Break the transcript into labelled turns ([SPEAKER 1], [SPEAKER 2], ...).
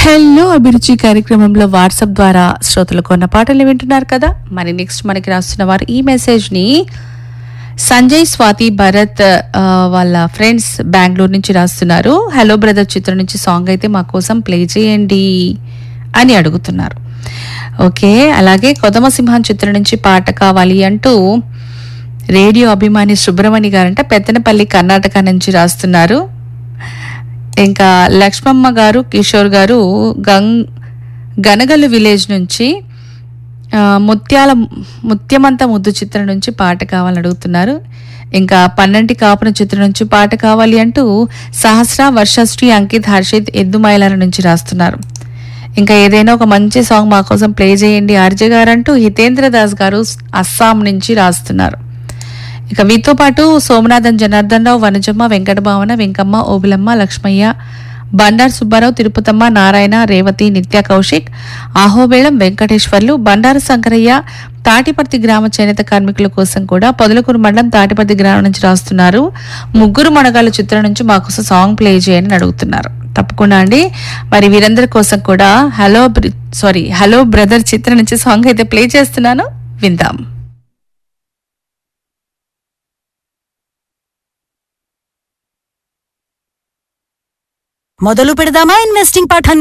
[SPEAKER 1] hello అభిరుచి కార్యక్రమంలో WhatsApp ద్వారా శ్రోతలు కొన్న పాటలు వింటున్నారు కదా మరి నెక్స్ట్ మనకి రాస్తున్న వారు ఈ మెసేజ్ ని సంజయ్ స్వాతి భరత్ ఆ, వాళ్ళ ఫ్రెండ్స్ బెంగళూరు నుంచి రాస్తున్నారు హలో బ్రదర్ చిత్రం నుంచి సాంగ్ అయితే మా కోసం ప్లే చేయండి అని అడుగుతున్నారు ఓకే అలాగే కొదమ సింహం చిత్రం నుంచి పాట కావాలి అంటూ రేడియో అభిమాని సుబ్రమణి గారంట పెత్తనపల్లి కర్ణాటక నుంచి రాస్తున్నారు ఇంకా లక్ష్మమ్మ గారు కిషోర్ గారు గంగ్ గనగల్లు విలేజ్ నుంచి ఆ, ముత్యాల ముత్యమంత ముద్దు చిత్రం నుంచి పాట కావాలని అడుగుతున్నారు ఇంకా పన్నెంటి కాపున చిత్రం నుంచి పాట కావాలి అంటూ సహస్ర వర్షశ్రీ అంకిత్ హర్షిత్ ఎద్దుమైలాల నుంచి రాస్తున్నారు ఇంకా ఏదైనా ఒక మంచి సాంగ్ మా కోసం ప్లే చేయండి ఆర్జే గారు అంటూ హితేంద్ర దాస్ గారు అస్సాం నుంచి రాస్తున్నారు ఇక వీటితో పాటు సోమనాథన్ జనార్దన్ రావు వనజమ్మ వెంకటభావన వెంకమ్మ ఓబులమ్మ లక్ష్మయ్య బండారు సుబ్బారావు తిరుపతమ్మ నారాయణ రేవతి నిత్య కౌశిక్ ఆహోబేళం వెంకటేశ్వర్లు బండారు శంకరయ్య తాటిపర్తి గ్రామ చేనేత కార్మికుల కోసం కూడా పొదలకూరు మండలం తాటిపర్తి గ్రామం నుంచి రాస్తున్నారు ముగ్గురు మనగాళ్ళ చిత్రం నుంచి మా కోసం సాంగ్ ప్లే చేయని అడుగుతున్నారు తప్పకుండా అండి మరి వీరందరి కోసం కూడా హలో సారీ హలో బ్రదర్ చిత్రం నుంచి సాంగ్ అయితే ప్లే చేస్తున్నాను విందాం
[SPEAKER 2] మొదలు పెడదామా ఇన్వెస్టింగ్ పాఠాన్ని